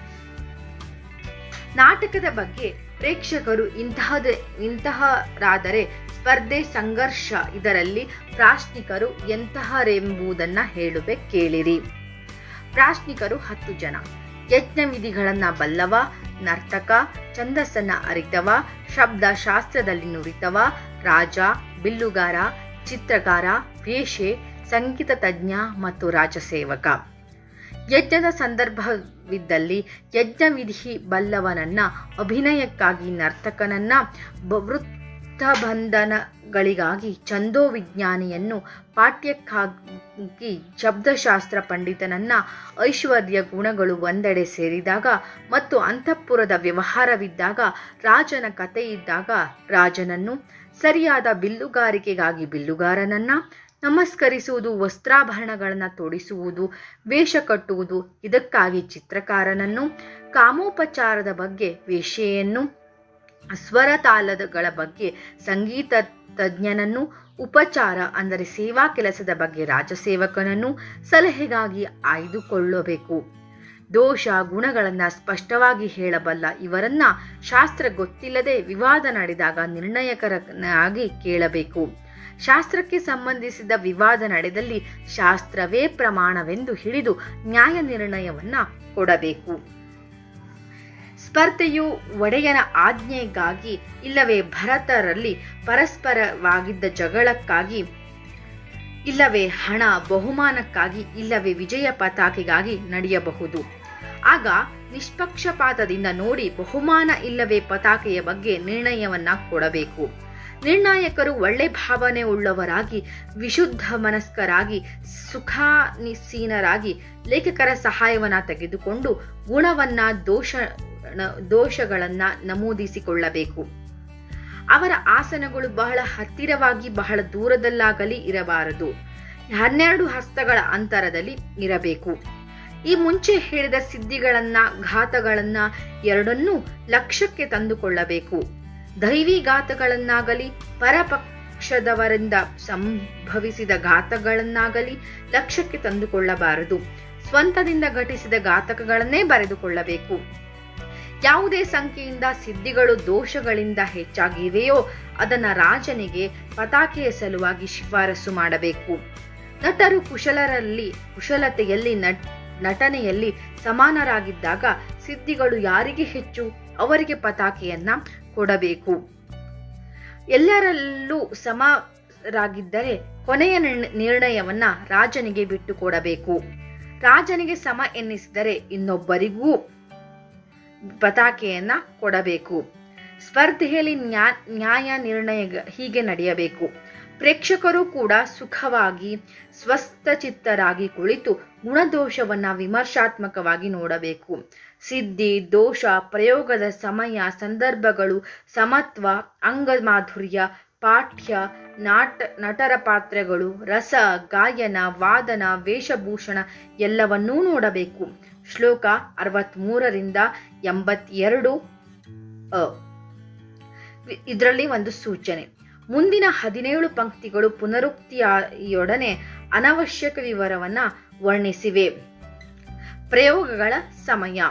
ನಾಟಕದ ಬಗ್ಗೆ ಪ್ರೇಕ್ಷಕರು ಇಂತಹದ ಇಂತಹರಾದರೆ ಸ್ಪರ್ಧೆ ಸಂಘರ್ಷ ಇದರಲ್ಲಿ ಪ್ರಾಶ್ನಿಕರು ಎಂತಹರೆಂಬುದನ್ನ ಹೇಳುವೆ ಕೇಳಿರಿ ಪ್ರಾಶ್ನಿಕರು ಹತ್ತು ಜನ ಯಜ್ಞ ವಿಧಿಗಳನ್ನ ಬಲ್ಲವ ನರ್ತಕ ಛಂದಸ್ಸನ್ನ ಅರಿತವ ಶಬ್ದ ಶಾಸ್ತ್ರದಲ್ಲಿ ನುರಿತವ ರಾಜ ಬಿಲ್ಲುಗಾರ ಚಿತ್ರಕಾರ ವೇಷೆ ಸಂಗೀತ ತಜ್ಞ ಮತ್ತು ರಾಜಸೇವಕ ಯಜ್ಞದ ಸಂದರ್ಭವಿದ್ದಲ್ಲಿ ಯಜ್ಞ ವಿಧಿ ಬಲ್ಲವನನ್ನ ಅಭಿನಯಕ್ಕಾಗಿ ನರ್ತಕನನ್ನ ವೃತ್ತಬಂಧನಗಳಿಗಾಗಿ ಛಂದೋವಿಜ್ಞಾನಿಯನ್ನು ಪಾಠ್ಯಕ್ಕಾಗಿ ಶಬ್ದಶಾಸ್ತ್ರ ಪಂಡಿತನನ್ನ ಐಶ್ವರ್ಯ ಗುಣಗಳು ಒಂದೆಡೆ ಸೇರಿದಾಗ ಮತ್ತು ಅಂತಃಪುರದ ವ್ಯವಹಾರವಿದ್ದಾಗ ರಾಜನ ಕಥೆಯಿದ್ದಾಗ ರಾಜನನ್ನು ಸರಿಯಾದ ಬಿಲ್ಲುಗಾರಿಕೆಗಾಗಿ ಬಿಲ್ಲುಗಾರನನ್ನ ನಮಸ್ಕರಿಸುವುದು ವಸ್ತ್ರಾಭರಣಗಳನ್ನು ತೊಡಿಸುವುದು ವೇಷ ಕಟ್ಟುವುದು ಇದಕ್ಕಾಗಿ ಚಿತ್ರಕಾರನನ್ನು ಕಾಮೋಪಚಾರದ ಬಗ್ಗೆ ವೇಷೆಯನ್ನು ಸ್ವರ ತಾಳಗಳ ಬಗ್ಗೆ ಸಂಗೀತ ತಜ್ಞನನ್ನು ಉಪಚಾರ ಅಂದರೆ ಸೇವಾ ಕೆಲಸದ ಬಗ್ಗೆ ರಾಜಸೇವಕನನ್ನು ಸಲಹೆಗಾಗಿ ಆಯ್ದುಕೊಳ್ಳಬೇಕು ದೋಷ ಗುಣಗಳನ್ನು ಸ್ಪಷ್ಟವಾಗಿ ಹೇಳಬಲ್ಲ ಇವರನ್ನ ಶಾಸ್ತ್ರ ಗೊತ್ತಿಲ್ಲದೆ ವಿವಾದ ನಡೆದಾಗ ನಿರ್ಣಯಕರನಾಗಿ ಕೇಳಬೇಕು ಶಾಸ್ತ್ರಕ್ಕೆ ಸಂಬಂಧಿಸಿದ ವಿವಾದ ನಡೆದಲ್ಲಿ ಶಾಸ್ತ್ರವೇ ಪ್ರಮಾಣವೆಂದು ಹಿಡಿದು ನ್ಯಾಯ ನಿರ್ಣಯವನ್ನ ಕೊಡಬೇಕು ಸ್ಪರ್ಧೆಯು ಒಡೆಯನ ಆಜ್ಞೆಗಾಗಿ ಇಲ್ಲವೇ ಭರತರಲ್ಲಿ ಪರಸ್ಪರವಾಗಿದ್ದ ಜಗಳಕ್ಕಾಗಿ ಇಲ್ಲವೇ ಹಣ ಬಹುಮಾನಕ್ಕಾಗಿ ಇಲ್ಲವೇ ವಿಜಯ ಪತಾಕೆಗಾಗಿ ನಡೆಯಬಹುದು ಆಗ ನಿಷ್ಪಕ್ಷಪಾತದಿಂದ ನೋಡಿ ಬಹುಮಾನ ಇಲ್ಲವೇ ಪತಾಕೆಯ ಬಗ್ಗೆ ನಿರ್ಣಯವನ್ನ ಕೊಡಬೇಕು ನಿರ್ಣಾಯಕರು ಒಳ್ಳೆ ಭಾವನೆ ಉಳ್ಳವರಾಗಿ ವಿಶುದ್ಧ ಮನಸ್ಕರಾಗಿ ಸುಖಾನಿಸೀನರಾಗಿ ಲೇಖಕರ ಸಹಾಯವನ್ನ ತೆಗೆದುಕೊಂಡು ಗುಣವನ್ನ ದೋಷ ದೋಷಗಳನ್ನ ನಮೂದಿಸಿಕೊಳ್ಳಬೇಕು ಅವರ ಆಸನಗಳು ಬಹಳ ಹತ್ತಿರವಾಗಿ ಬಹಳ ದೂರದಲ್ಲಾಗಲಿ ಇರಬಾರದು ಹನ್ನೆರಡು ಹಸ್ತಗಳ ಅಂತರದಲ್ಲಿ ಇರಬೇಕು ಈ ಮುಂಚೆ ಹೇಳಿದ ಸಿದ್ಧಿಗಳನ್ನ ಘಾತಗಳನ್ನ ಎರಡನ್ನೂ ಲಕ್ಷ್ಯಕ್ಕೆ ತಂದುಕೊಳ್ಳಬೇಕು ದೈವಿ ಘಾತಗಳನ್ನಾಗಲಿ ಪರಪಕ್ಷದವರಿಂದ ಸಂಭವಿಸಿದ ಘಾತಗಳನ್ನಾಗಲಿ ಲಕ್ಷ್ಯಕ್ಕೆ ತಂದುಕೊಳ್ಳಬಾರದು ಸ್ವಂತದಿಂದ ಘಟಿಸಿದ ಘಾತಕಗಳನ್ನೇ ಬರೆದುಕೊಳ್ಳಬೇಕು ಯಾವುದೇ ಸಂಖ್ಯೆಯಿಂದ ಸಿದ್ಧಿಗಳು ದೋಷಗಳಿಂದ ಹೆಚ್ಚಾಗಿವೆಯೋ ಅದನ್ನ ರಾಜನಿಗೆ ಪತಾಕೆಯ ಸಲುವಾಗಿ ಶಿಫಾರಸು ಮಾಡಬೇಕು ನಟರು ಕುಶಲರಲ್ಲಿ ಕುಶಲತೆಯಲ್ಲಿ ನಟನೆಯಲ್ಲಿ ಸಮಾನರಾಗಿದ್ದಾಗ ಸಿದ್ಧಿಗಳು ಯಾರಿಗೆ ಹೆಚ್ಚು ಅವರಿಗೆ ಪತಾಕೆಯನ್ನ ಕೊಡಬೇಕು ಎಲ್ಲರಲ್ಲೂ ಸಮರಾಗಿದ್ದರೆ ಕೊನೆಯ ನಿರ್ಣಯವನ್ನ ರಾಜನಿಗೆ ಬಿಟ್ಟು ಕೊಡಬೇಕು ರಾಜನಿಗೆ ಸಮ ಎನ್ನಿಸಿದರೆ ಇನ್ನೊಬ್ಬರಿಗೂ ಪತಾಕೆಯನ್ನ ಕೊಡಬೇಕು ಸ್ಪರ್ಧೆಯಲ್ಲಿ ನ್ಯಾಯ ನಿರ್ಣಯ ಹೀಗೆ ನಡೆಯಬೇಕು ಪ್ರೇಕ್ಷಕರು ಕೂಡ ಸುಖವಾಗಿ ಸ್ವಸ್ಥಚಿತ್ತರಾಗಿ ಕುಳಿತು ಗುಣದೋಷವನ್ನ ವಿಮರ್ಶಾತ್ಮಕವಾಗಿ ನೋಡಬೇಕು ಸಿದ್ಧಿ ದೋಷ ಪ್ರಯೋಗದ ಸಮಯ ಸಂದರ್ಭಗಳು ಸಮತ್ವ ಅಂಗಮಾಧುರ್ಯ ಪಾಠ್ಯ ನಾಟ ನಟರ ಪಾತ್ರಗಳು ರಸ ಗಾಯನ ವಾದನ ವೇಷಭೂಷಣ ಎಲ್ಲವನ್ನೂ ನೋಡಬೇಕು ಶ್ಲೋಕ ಅರವತ್ಮೂರರಿಂದ ಎಂಬತ್ತೆರಡು ಅ ಇದರಲ್ಲಿ ಒಂದು ಸೂಚನೆ ಮುಂದಿನ ಹದಿನೇಳು ಪಂಕ್ತಿಗಳು ಪುನರುಕ್ತಿಯೊಡನೆ ಅನವಶ್ಯಕ ವಿವರವನ್ನ ವರ್ಣಿಸಿವೆ ಪ್ರಯೋಗಗಳ ಸಮಯ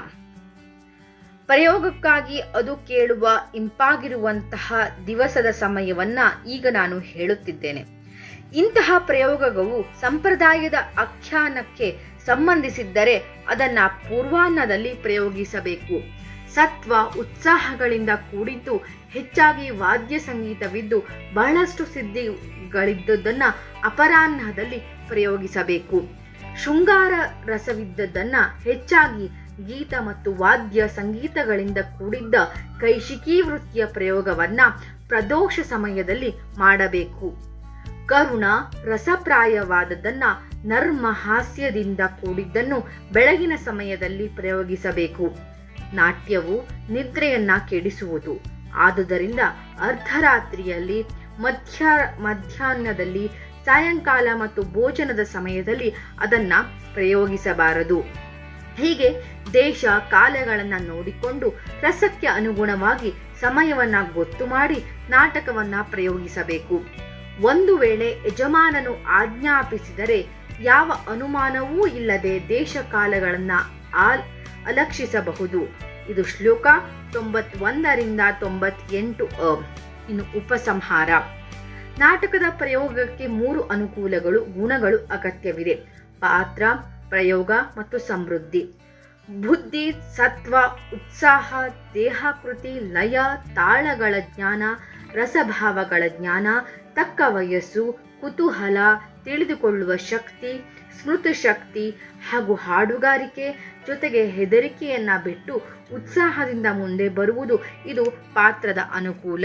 ಪ್ರಯೋಗಕ್ಕಾಗಿ ಅದು ಕೇಳುವ ಇಂಪಾಗಿರುವಂತಹ ದಿವಸದ ಸಮಯವನ್ನ ಈಗ ನಾನು ಹೇಳುತ್ತಿದ್ದೇನೆ ಇಂತಹ ಪ್ರಯೋಗವು ಸಂಪ್ರದಾಯದ ಆಖ್ಯಾನಕ್ಕೆ ಸಂಬಂಧಿಸಿದ್ದರೆ ಅದನ್ನ ಪೂರ್ವಾಹ್ನದಲ್ಲಿ ಪ್ರಯೋಗಿಸಬೇಕು ಸತ್ವ ಉತ್ಸಾಹಗಳಿಂದ ಕೂಡಿದ್ದು ಹೆಚ್ಚಾಗಿ ವಾದ್ಯ ಸಂಗೀತವಿದ್ದು ಬಹಳಷ್ಟು ಸಿದ್ಧಿಗಳಿದ್ದುದನ್ನ ಅಪರಾಹ್ನದಲ್ಲಿ ಪ್ರಯೋಗಿಸಬೇಕು ಶೃಂಗಾರ ರಸವಿದ್ದದನ್ನ ಹೆಚ್ಚಾಗಿ ಗೀತ ಮತ್ತು ವಾದ್ಯ ಸಂಗೀತಗಳಿಂದ ಕೂಡಿದ್ದ ಕೈಶಿಕಿ ವೃತ್ತಿಯ ಪ್ರಯೋಗವನ್ನ ಪ್ರದೋಷ ಸಮಯದಲ್ಲಿ ಮಾಡಬೇಕು ಕರುಣ ರಸಪ್ರಾಯವಾದದನ್ನ ನರ್ಮ ಹಾಸ್ಯದಿಂದ ಕೂಡಿದ್ದನ್ನು ಬೆಳಗಿನ ಸಮಯದಲ್ಲಿ ಪ್ರಯೋಗಿಸಬೇಕು ನಾಟ್ಯವು ನಿದ್ರೆಯನ್ನ ಕೆಡಿಸುವುದು ಆದುದರಿಂದ ಅರ್ಧರಾತ್ರಿಯಲ್ಲಿ ಮಧ್ಯ ಮಧ್ಯಾಹ್ನದಲ್ಲಿ ಸಾಯಂಕಾಲ ಮತ್ತು ಭೋಜನದ ಸಮಯದಲ್ಲಿ ಅದನ್ನ ಪ್ರಯೋಗಿಸಬಾರದು ಹೀಗೆ ದೇಶ ಕಾಲಗಳನ್ನ ನೋಡಿಕೊಂಡು ರಸಕ್ಕೆ ಅನುಗುಣವಾಗಿ ಸಮಯವನ್ನ ಗೊತ್ತು ಮಾಡಿ ನಾಟಕವನ್ನ ಪ್ರಯೋಗಿಸಬೇಕು ಒಂದು ವೇಳೆ ಯಜಮಾನನು ಆಜ್ಞಾಪಿಸಿದರೆ ಯಾವ ಅನುಮಾನವೂ ಇಲ್ಲದೆ ದೇಶ ಕಾಲಗಳನ್ನ ಆಲ್ ಅಲಕ್ಷಿಸಬಹುದು ಇದು ಶ್ಲೋಕ ತೊಂಬತ್ತೊಂದರಿಂದ ತೊಂಬತ್ತೆಂಟು ಅ ಇನ್ನು ಉಪಸಂಹಾರ ನಾಟಕದ ಪ್ರಯೋಗಕ್ಕೆ ಮೂರು ಅನುಕೂಲಗಳು ಗುಣಗಳು ಅಗತ್ಯವಿದೆ ಪಾತ್ರ ಪ್ರಯೋಗ ಮತ್ತು ಸಮೃದ್ಧಿ ಬುದ್ಧಿ ಸತ್ವ ಉತ್ಸಾಹ ದೇಹಾಕೃತಿ ಲಯ ತಾಳಗಳ ಜ್ಞಾನ ರಸಭಾವಗಳ ಜ್ಞಾನ ತಕ್ಕ ವಯಸ್ಸು ಕುತೂಹಲ ತಿಳಿದುಕೊಳ್ಳುವ ಶಕ್ತಿ ಸ್ಮೃತಿ ಶಕ್ತಿ ಹಾಗೂ ಹಾಡುಗಾರಿಕೆ ಜೊತೆಗೆ ಹೆದರಿಕೆಯನ್ನ ಬಿಟ್ಟು ಉತ್ಸಾಹದಿಂದ ಮುಂದೆ ಬರುವುದು ಇದು ಪಾತ್ರದ ಅನುಕೂಲ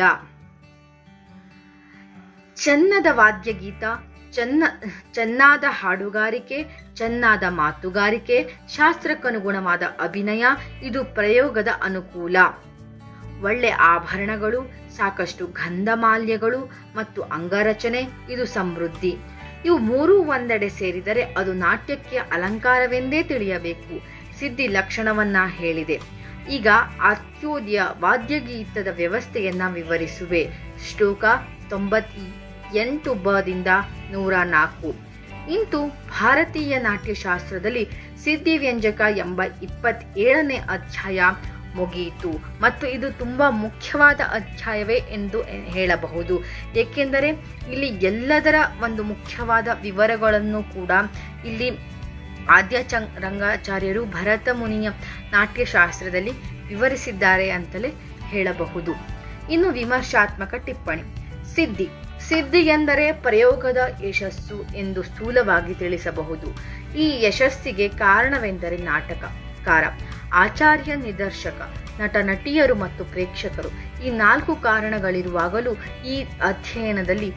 ಚೆನ್ನದ ವಾದ್ಯಗೀತ ಚೆನ್ನ ಚೆನ್ನಾದ ಹಾಡುಗಾರಿಕೆ ಚೆನ್ನಾದ ಮಾತುಗಾರಿಕೆ ಶಾಸ್ತ್ರಕ್ಕನುಗುಣವಾದ ಅಭಿನಯ ಇದು ಪ್ರಯೋಗದ ಅನುಕೂಲ ಒಳ್ಳೆ ಆಭರಣಗಳು ಸಾಕಷ್ಟು ಗಂಧಮಾಲ್ಯಗಳು ಮತ್ತು ಅಂಗರಚನೆ ಇದು ಸಮೃದ್ಧಿ ಇವು ಮೂರೂ ಒಂದೆಡೆ ಸೇರಿದರೆ ಅದು ನಾಟ್ಯಕ್ಕೆ ಅಲಂಕಾರವೆಂದೇ ತಿಳಿಯಬೇಕು ಸಿದ್ಧಿ ಲಕ್ಷಣವನ್ನ ಹೇಳಿದೆ ಈಗ ಅತ್ಯೋದ್ಯ ವಾದ್ಯಗೀತದ ವ್ಯವಸ್ಥೆಯನ್ನ ವಿವರಿಸುವೆ ಶ್ಲೋಕ ತೊಂಬತ್ ಎಂಟು ಬದಿಂದ ನೂರ ನಾಲ್ಕು ಇಂತು ಭಾರತೀಯ ನಾಟ್ಯಶಾಸ್ತ್ರದಲ್ಲಿ ಸಿದ್ಧಿ ವ್ಯಂಜಕ ಎಂಬ ಇಪ್ಪತ್ತೇಳನೇ ಅಧ್ಯಾಯ ಮುಗಿಯಿತು ಮತ್ತು ಇದು ತುಂಬಾ ಮುಖ್ಯವಾದ ಅಧ್ಯಾಯವೇ ಎಂದು ಹೇಳಬಹುದು ಏಕೆಂದರೆ ಇಲ್ಲಿ ಎಲ್ಲದರ ಒಂದು ಮುಖ್ಯವಾದ ವಿವರಗಳನ್ನು ಕೂಡ ಇಲ್ಲಿ ಆದ್ಯ ಚ ರಂಗಾಚಾರ್ಯರು ಭರತ ಮುನಿಯ ನಾಟ್ಯಶಾಸ್ತ್ರದಲ್ಲಿ ವಿವರಿಸಿದ್ದಾರೆ ಅಂತಲೇ ಹೇಳಬಹುದು ಇನ್ನು ವಿಮರ್ಶಾತ್ಮಕ ಟಿಪ್ಪಣಿ ಸಿದ್ಧಿ ಸಿದ್ಧಿ ಎಂದರೆ ಪ್ರಯೋಗದ ಯಶಸ್ಸು ಎಂದು ಸ್ಥೂಲವಾಗಿ ತಿಳಿಸಬಹುದು ಈ ಯಶಸ್ಸಿಗೆ ಕಾರಣವೆಂದರೆ ನಾಟಕಕಾರ ಆಚಾರ್ಯ ನಿದರ್ಶಕ ನಟ ನಟಿಯರು ಮತ್ತು ಪ್ರೇಕ್ಷಕರು ಈ ನಾಲ್ಕು ಕಾರಣಗಳಿರುವಾಗಲೂ ಈ ಅಧ್ಯಯನದಲ್ಲಿ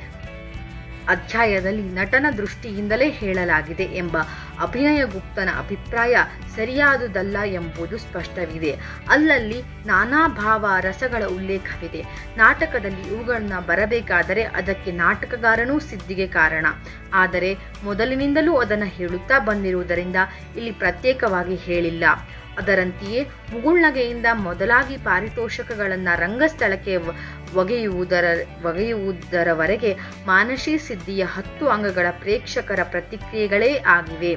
ಅಧ್ಯಾಯದಲ್ಲಿ ನಟನ ದೃಷ್ಟಿಯಿಂದಲೇ ಹೇಳಲಾಗಿದೆ ಎಂಬ ಅಭಿನಯ ಗುಪ್ತನ ಅಭಿಪ್ರಾಯ ಸರಿಯಾದುದಲ್ಲ ಎಂಬುದು ಸ್ಪಷ್ಟವಿದೆ ಅಲ್ಲಲ್ಲಿ ನಾನಾ ಭಾವ ರಸಗಳ ಉಲ್ಲೇಖವಿದೆ ನಾಟಕದಲ್ಲಿ ಇವುಗಳನ್ನ ಬರಬೇಕಾದರೆ ಅದಕ್ಕೆ ನಾಟಕಗಾರನೂ ಸಿದ್ಧಿಗೆ ಕಾರಣ ಆದರೆ ಮೊದಲಿನಿಂದಲೂ ಅದನ್ನು ಹೇಳುತ್ತಾ ಬಂದಿರುವುದರಿಂದ ಇಲ್ಲಿ ಪ್ರತ್ಯೇಕವಾಗಿ ಹೇಳಿಲ್ಲ ಅದರಂತೆಯೇ ಮುಗುಳ್ನಗೆಯಿಂದ ಮೊದಲಾಗಿ ಪಾರಿತೋಷಕಗಳನ್ನು ರಂಗಸ್ಥಳಕ್ಕೆ ಒಗೆಯುವುದರ ಒಗೆಯುವುದರವರೆಗೆ ಮಾನಸಿ ಸಿದ್ಧಿಯ ಹತ್ತು ಅಂಗಗಳ ಪ್ರೇಕ್ಷಕರ ಪ್ರತಿಕ್ರಿಯೆಗಳೇ ಆಗಿವೆ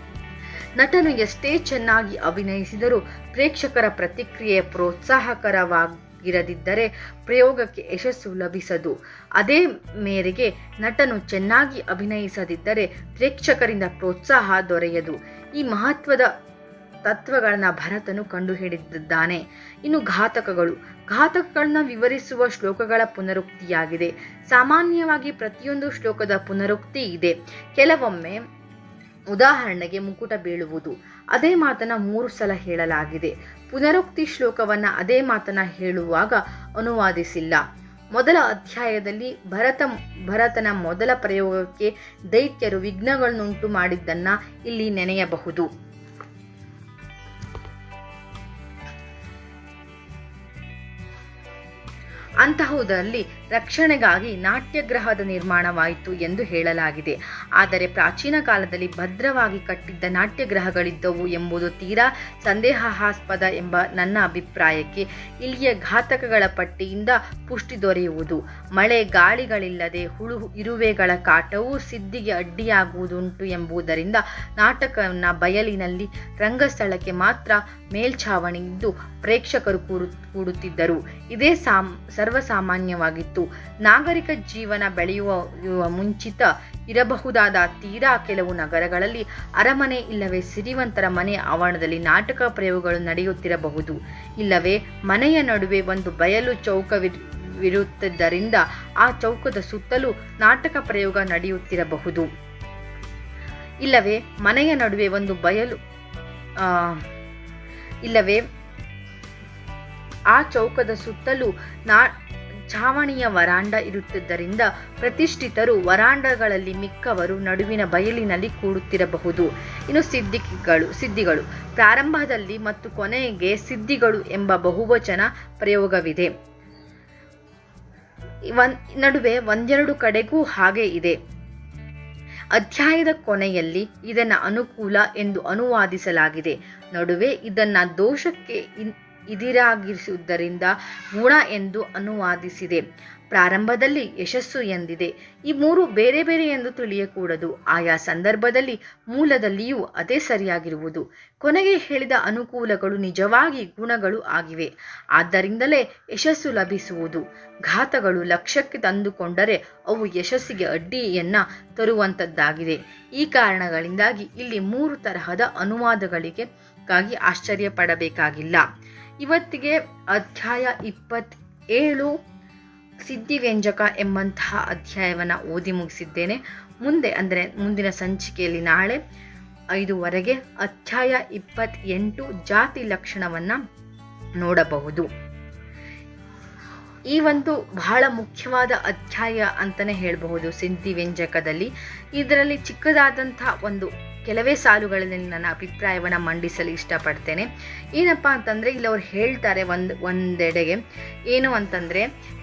ನಟನು ಎಷ್ಟೇ ಚೆನ್ನಾಗಿ ಅಭಿನಯಿಸಿದರೂ ಪ್ರೇಕ್ಷಕರ ಪ್ರತಿಕ್ರಿಯೆ ಪ್ರೋತ್ಸಾಹಕರವಾಗಿರದಿದ್ದರೆ ಪ್ರಯೋಗಕ್ಕೆ ಯಶಸ್ಸು ಲಭಿಸದು ಅದೇ ಮೇರೆಗೆ ನಟನು ಚೆನ್ನಾಗಿ ಅಭಿನಯಿಸದಿದ್ದರೆ ಪ್ರೇಕ್ಷಕರಿಂದ ಪ್ರೋತ್ಸಾಹ ದೊರೆಯದು ಈ ಮಹತ್ವದ ತತ್ವಗಳನ್ನ ಭರತನು ಕಂಡುಹಿಡಿದಿದ್ದಾನೆ ಇನ್ನು ಘಾತಕಗಳು ಘಾತಕಗಳನ್ನ ವಿವರಿಸುವ ಶ್ಲೋಕಗಳ ಪುನರುಕ್ತಿಯಾಗಿದೆ ಸಾಮಾನ್ಯವಾಗಿ ಪ್ರತಿಯೊಂದು ಶ್ಲೋಕದ ಪುನರುಕ್ತಿ ಇದೆ ಕೆಲವೊಮ್ಮೆ ಉದಾಹರಣೆಗೆ ಮುಕುಟ ಬೀಳುವುದು ಅದೇ ಮಾತನ್ನ ಮೂರು ಸಲ ಹೇಳಲಾಗಿದೆ ಪುನರುಕ್ತಿ ಶ್ಲೋಕವನ್ನ ಅದೇ ಮಾತನ್ನ ಹೇಳುವಾಗ ಅನುವಾದಿಸಿಲ್ಲ ಮೊದಲ ಅಧ್ಯಾಯದಲ್ಲಿ ಭರತ ಭರತನ ಮೊದಲ ಪ್ರಯೋಗಕ್ಕೆ ದೈತ್ಯರು ವಿಘ್ನಗಳನ್ನುಂಟು ಮಾಡಿದ್ದನ್ನ ಇಲ್ಲಿ ನೆನೆಯಬಹುದು ಅಂತಹುದರಲ್ಲಿ ರಕ್ಷಣೆಗಾಗಿ ನಾಟ್ಯಗ್ರಹದ ನಿರ್ಮಾಣವಾಯಿತು ಎಂದು ಹೇಳಲಾಗಿದೆ ಆದರೆ ಪ್ರಾಚೀನ ಕಾಲದಲ್ಲಿ ಭದ್ರವಾಗಿ ಕಟ್ಟಿದ್ದ ನಾಟ್ಯಗ್ರಹಗಳಿದ್ದವು ಎಂಬುದು ತೀರಾ ಸಂದೇಹಾಸ್ಪದ ಎಂಬ ನನ್ನ ಅಭಿಪ್ರಾಯಕ್ಕೆ ಇಲ್ಲಿಯ ಘಾತಕಗಳ ಪಟ್ಟಿಯಿಂದ ಪುಷ್ಟಿ ದೊರೆಯುವುದು ಮಳೆ ಗಾಳಿಗಳಿಲ್ಲದೆ ಹುಳು ಇರುವೆಗಳ ಕಾಟವೂ ಸಿದ್ಧಿಗೆ ಅಡ್ಡಿಯಾಗುವುದುಂಟು ಎಂಬುದರಿಂದ ನಾಟಕವನ್ನ ಬಯಲಿನಲ್ಲಿ ರಂಗಸ್ಥಳಕ್ಕೆ ಮಾತ್ರ ಮೇಲ್ಛಾವಣಿ ಇದ್ದು ಪ್ರೇಕ್ಷಕರು ಕೂರು ಕೂಡುತ್ತಿದ್ದರು ಇದೇ ಸಾಮ್ ಸರ್ವಸಾಮಾನ್ಯವಾಗಿತ್ತು ನಾಗರಿಕ ಜೀವನ ಬೆಳೆಯುವ ಮುಂಚಿತ ಇರಬಹುದಾದ ತೀರಾ ಕೆಲವು ನಗರಗಳಲ್ಲಿ ಅರಮನೆ ಇಲ್ಲವೇ ಸಿರಿವಂತರ ಮನೆ ಆವರಣದಲ್ಲಿ ನಾಟಕ ಪ್ರಯೋಗಗಳು ನಡೆಯುತ್ತಿರಬಹುದು ಇಲ್ಲವೇ ಮನೆಯ ನಡುವೆ ಒಂದು ಬಯಲು ಚೌಕವಿರುತ್ತಿದ್ದರಿಂದ ಆ ಚೌಕದ ಸುತ್ತಲೂ ನಾಟಕ ಪ್ರಯೋಗ ನಡೆಯುತ್ತಿರಬಹುದು ಇಲ್ಲವೇ ಮನೆಯ ನಡುವೆ ಒಂದು ಬಯಲು ಆ ಇಲ್ಲವೇ ಆ ಚೌಕದ ಸುತ್ತಲೂ ನಾ ಚಾವಣಿಯ ವರಾಂಡ ಇರುತ್ತಿದ್ದರಿಂದ ಪ್ರತಿಷ್ಠಿತರು ವರಾಂಡಗಳಲ್ಲಿ ಮಿಕ್ಕವರು ನಡುವಿನ ಬಯಲಿನಲ್ಲಿ ಕೂಡುತ್ತಿರಬಹುದು ಇನ್ನು ಸಿದ್ಧಿಗಳು ಸಿದ್ಧಿಗಳು ಪ್ರಾರಂಭದಲ್ಲಿ ಮತ್ತು ಕೊನೆಗೆ ಸಿದ್ಧಿಗಳು ಎಂಬ ಬಹುವಚನ ಪ್ರಯೋಗವಿದೆ ಒನ್ ನಡುವೆ ಒಂದೆರಡು ಕಡೆಗೂ ಹಾಗೆ ಇದೆ ಅಧ್ಯಾಯದ ಕೊನೆಯಲ್ಲಿ ಇದನ್ನ ಅನುಕೂಲ ಎಂದು ಅನುವಾದಿಸಲಾಗಿದೆ ನಡುವೆ ಇದನ್ನ ದೋಷಕ್ಕೆ ಇದಿರಾಗಿಸುವುದರಿಂದ ಗುಣ ಎಂದು ಅನುವಾದಿಸಿದೆ ಪ್ರಾರಂಭದಲ್ಲಿ ಯಶಸ್ಸು ಎಂದಿದೆ ಈ ಮೂರು ಬೇರೆ ಬೇರೆ ಎಂದು ತಿಳಿಯಕೂಡದು ಆಯಾ ಸಂದರ್ಭದಲ್ಲಿ ಮೂಲದಲ್ಲಿಯೂ ಅದೇ ಸರಿಯಾಗಿರುವುದು ಕೊನೆಗೆ ಹೇಳಿದ ಅನುಕೂಲಗಳು ನಿಜವಾಗಿ ಗುಣಗಳು ಆಗಿವೆ ಆದ್ದರಿಂದಲೇ ಯಶಸ್ಸು ಲಭಿಸುವುದು ಘಾತಗಳು ಲಕ್ಷ್ಯಕ್ಕೆ ತಂದುಕೊಂಡರೆ ಅವು ಯಶಸ್ಸಿಗೆ ಅಡ್ಡಿಯನ್ನ ತರುವಂತದ್ದಾಗಿದೆ ಈ ಕಾರಣಗಳಿಂದಾಗಿ ಇಲ್ಲಿ ಮೂರು ತರಹದ ಅನುವಾದಗಳಿಗೆ ಗಾಗಿ ಆಶ್ಚರ್ಯ ಪಡಬೇಕಾಗಿಲ್ಲ ಇವತ್ತಿಗೆ ಅಧ್ಯಾಯ ಇಪ್ಪತ್ತೇಳು ಸಿದ್ಧಿವ್ಯಂಜಕ ಎಂಬಂತಹ ಅಧ್ಯಾಯವನ್ನು ಓದಿ ಮುಗಿಸಿದ್ದೇನೆ ಮುಂದೆ ಅಂದರೆ ಮುಂದಿನ ಸಂಚಿಕೆಯಲ್ಲಿ ನಾಳೆ ಐದುವರೆಗೆ ಅಧ್ಯಾಯ ಇಪ್ಪತ್ತೆಂಟು ಜಾತಿ ಲಕ್ಷಣವನ್ನು ನೋಡಬಹುದು ಈ ಒಂದು ಬಹಳ ಮುಖ್ಯವಾದ ಅಧ್ಯಾಯ ಅಂತಲೇ ಹೇಳಬಹುದು ಸಿದ್ಧಿ ವ್ಯಂಜಕದಲ್ಲಿ ಇದರಲ್ಲಿ ಚಿಕ್ಕದಾದಂತಹ ಒಂದು ಕೆಲವೇ ಸಾಲುಗಳಲ್ಲಿ ನನ್ನ ಅಭಿಪ್ರಾಯವನ್ನು ಮಂಡಿಸಲು ಇಷ್ಟಪಡ್ತೇನೆ ಏನಪ್ಪ ಅಂತಂದರೆ ಇಲ್ಲಿ ಅವ್ರು ಹೇಳ್ತಾರೆ ಒಂದು ಒಂದೆಡೆಗೆ ಏನು ಅಂತಂದರೆ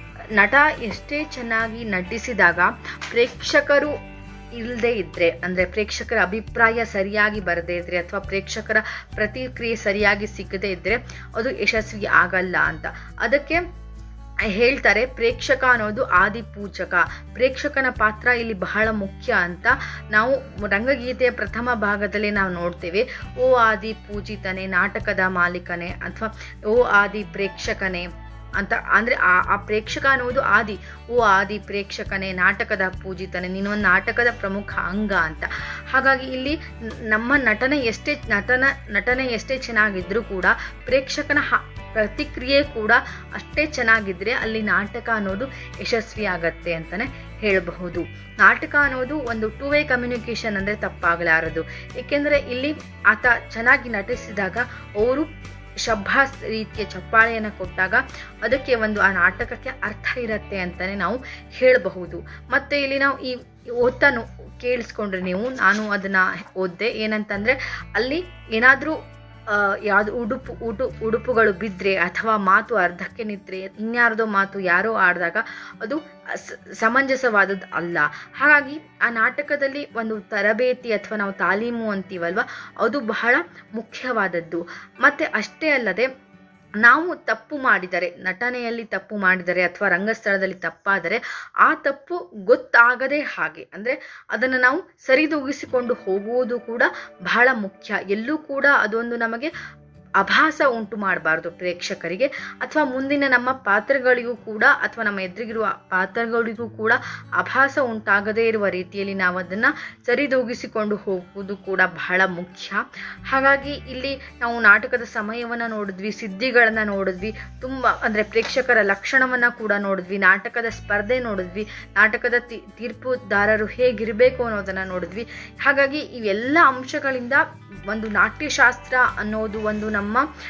ನಟ ಎಷ್ಟೇ ಚೆನ್ನಾಗಿ ನಟಿಸಿದಾಗ ಪ್ರೇಕ್ಷಕರು ಇಲ್ಲದೆ ಇದ್ದರೆ ಅಂದರೆ ಪ್ರೇಕ್ಷಕರ ಅಭಿಪ್ರಾಯ ಸರಿಯಾಗಿ ಬರದೇ ಇದ್ದರೆ ಅಥವಾ ಪ್ರೇಕ್ಷಕರ ಪ್ರತಿಕ್ರಿಯೆ ಸರಿಯಾಗಿ ಸಿಗದೇ ಇದ್ದರೆ ಅದು ಯಶಸ್ವಿ ಆಗಲ್ಲ ಅಂತ ಅದಕ್ಕೆ ಹೇಳ್ತಾರೆ ಪ್ರೇಕ್ಷಕ ಅನ್ನೋದು ಆದಿ ಪೂಜಕ ಪ್ರೇಕ್ಷಕನ ಪಾತ್ರ ಇಲ್ಲಿ ಬಹಳ ಮುಖ್ಯ ಅಂತ ನಾವು ರಂಗಗೀತೆಯ ಪ್ರಥಮ ಭಾಗದಲ್ಲಿ ನಾವು ನೋಡ್ತೇವೆ ಓ ಆದಿ ಪೂಜಿತನೇ ನಾಟಕದ ಮಾಲೀಕನೇ ಅಥವಾ ಓ ಆದಿ ಪ್ರೇಕ್ಷಕನೇ ಅಂತ ಅಂದರೆ ಆ ಆ ಪ್ರೇಕ್ಷಕ ಅನ್ನುವುದು ಆದಿ ಓ ಆದಿ ಪ್ರೇಕ್ಷಕನೇ ನಾಟಕದ ಪೂಜಿತನೇ ನೀನು ಒಂದು ನಾಟಕದ ಪ್ರಮುಖ ಅಂಗ ಅಂತ ಹಾಗಾಗಿ ಇಲ್ಲಿ ನಮ್ಮ ನಟನೆ ಎಷ್ಟೇ ನಟನ ನಟನೆ ಎಷ್ಟೇ ಚೆನ್ನಾಗಿದ್ರೂ ಕೂಡ ಪ್ರೇಕ್ಷಕನ ಪ್ರತಿಕ್ರಿಯೆ ಕೂಡ ಅಷ್ಟೇ ಚೆನ್ನಾಗಿದ್ರೆ ಅಲ್ಲಿ ನಾಟಕ ಅನ್ನೋದು ಯಶಸ್ವಿ ಆಗತ್ತೆ ಅಂತಲೇ ಹೇಳಬಹುದು ನಾಟಕ ಅನ್ನೋದು ಒಂದು ಟೂ ವೇ ಕಮ್ಯುನಿಕೇಶನ್ ಅಂದರೆ ತಪ್ಪಾಗಲಾರದು ಏಕೆಂದರೆ ಇಲ್ಲಿ ಆತ ಚೆನ್ನಾಗಿ ನಟಿಸಿದಾಗ ಅವರು ಶಬ್ಬಾಸ್ ರೀತಿಯ ಚಪ್ಪಾಳೆಯನ್ನು ಕೊಟ್ಟಾಗ ಅದಕ್ಕೆ ಒಂದು ಆ ನಾಟಕಕ್ಕೆ ಅರ್ಥ ಇರುತ್ತೆ ಅಂತಲೇ ನಾವು ಹೇಳಬಹುದು ಮತ್ತು ಇಲ್ಲಿ ನಾವು ಈ ಓದ್ತಾನು ಕೇಳಿಸ್ಕೊಂಡ್ರೆ ನೀವು ನಾನು ಅದನ್ನು ಓದ್ದೆ ಏನಂತಂದರೆ ಅಲ್ಲಿ ಏನಾದರೂ ಯಾವುದು ಉಡುಪು ಉಡು ಉಡುಪುಗಳು ಬಿದ್ದರೆ ಅಥವಾ ಮಾತು ಅರ್ಧಕ್ಕೆ ನಿಂತರೆ ಇನ್ಯಾರ್ದೋ ಮಾತು ಯಾರೋ ಆಡಿದಾಗ ಅದು ಸಮಂಜಸವಾದದ್ದು ಅಲ್ಲ ಹಾಗಾಗಿ ಆ ನಾಟಕದಲ್ಲಿ ಒಂದು ತರಬೇತಿ ಅಥವಾ ನಾವು ತಾಲೀಮು ಅಂತೀವಲ್ವ ಅದು ಬಹಳ ಮುಖ್ಯವಾದದ್ದು ಮತ್ತು ಅಷ್ಟೇ ಅಲ್ಲದೆ ನಾವು ತಪ್ಪು ಮಾಡಿದರೆ ನಟನೆಯಲ್ಲಿ ತಪ್ಪು ಮಾಡಿದರೆ ಅಥವಾ ರಂಗಸ್ಥಳದಲ್ಲಿ ತಪ್ಪಾದರೆ ಆ ತಪ್ಪು ಗೊತ್ತಾಗದೇ ಹಾಗೆ ಅಂದರೆ ಅದನ್ನು ನಾವು ಸರಿದೂಗಿಸಿಕೊಂಡು ಹೋಗುವುದು ಕೂಡ ಬಹಳ ಮುಖ್ಯ ಎಲ್ಲೂ ಕೂಡ ಅದೊಂದು ನಮಗೆ ಅಭಾಸ ಉಂಟು ಮಾಡಬಾರ್ದು ಪ್ರೇಕ್ಷಕರಿಗೆ ಅಥವಾ ಮುಂದಿನ ನಮ್ಮ ಪಾತ್ರಗಳಿಗೂ ಕೂಡ ಅಥವಾ ನಮ್ಮ ಎದುರಿಗಿರುವ ಪಾತ್ರಗಳಿಗೂ ಕೂಡ ಅಭಾಸ ಉಂಟಾಗದೇ ಇರುವ ರೀತಿಯಲ್ಲಿ ನಾವು ಅದನ್ನು ಸರಿದೂಗಿಸಿಕೊಂಡು ಹೋಗುವುದು ಕೂಡ ಬಹಳ ಮುಖ್ಯ ಹಾಗಾಗಿ ಇಲ್ಲಿ ನಾವು ನಾಟಕದ ಸಮಯವನ್ನು ನೋಡಿದ್ವಿ ಸಿದ್ಧಿಗಳನ್ನು ನೋಡಿದ್ವಿ ತುಂಬ ಅಂದರೆ ಪ್ರೇಕ್ಷಕರ ಲಕ್ಷಣವನ್ನು ಕೂಡ ನೋಡಿದ್ವಿ ನಾಟಕದ ಸ್ಪರ್ಧೆ ನೋಡಿದ್ವಿ ನಾಟಕದ ತೀರ್ಪುದಾರರು ಹೇಗಿರಬೇಕು ಅನ್ನೋದನ್ನು ನೋಡಿದ್ವಿ ಹಾಗಾಗಿ ಇವೆಲ್ಲ ಅಂಶಗಳಿಂದ ಒಂದು ನಾಟ್ಯಶಾಸ್ತ್ರ ಅನ್ನೋದು ಒಂದು ನಮ್ಮ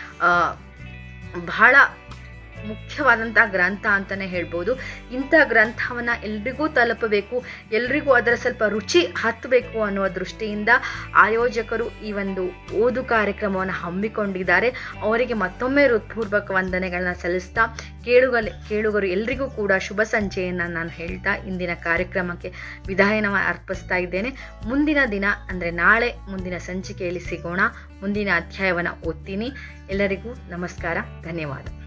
ಬಹಳ ಮುಖ್ಯವಾದಂಥ ಗ್ರಂಥ ಅಂತಲೇ ಹೇಳ್ಬೋದು ಇಂಥ ಗ್ರಂಥವನ್ನು ಎಲ್ರಿಗೂ ತಲುಪಬೇಕು ಎಲ್ರಿಗೂ ಅದರ ಸ್ವಲ್ಪ ರುಚಿ ಹತ್ತಬೇಕು ಅನ್ನುವ ದೃಷ್ಟಿಯಿಂದ ಆಯೋಜಕರು ಈ ಒಂದು ಓದು ಕಾರ್ಯಕ್ರಮವನ್ನು ಹಮ್ಮಿಕೊಂಡಿದ್ದಾರೆ ಅವರಿಗೆ ಮತ್ತೊಮ್ಮೆ ಹೃತ್ಪೂರ್ವಕ ವಂದನೆಗಳನ್ನ ಸಲ್ಲಿಸ್ತಾ ಕೇಳುಗಲೆ ಕೇಳುಗರು ಎಲ್ರಿಗೂ ಕೂಡ ಶುಭ ಸಂಜೆಯನ್ನು ನಾನು ಹೇಳ್ತಾ ಇಂದಿನ ಕಾರ್ಯಕ್ರಮಕ್ಕೆ ವಿದಾಯನ ಅರ್ಪಿಸ್ತಾ ಇದ್ದೇನೆ ಮುಂದಿನ ದಿನ ಅಂದರೆ ನಾಳೆ ಮುಂದಿನ ಸಂಚಿಕೆಯಲ್ಲಿ ಸಿಗೋಣ ಮುಂದಿನ ಅಧ್ಯಾಯವನ್ನು ಓದ್ತೀನಿ ಎಲ್ಲರಿಗೂ ನಮಸ್ಕಾರ ಧನ್ಯವಾದ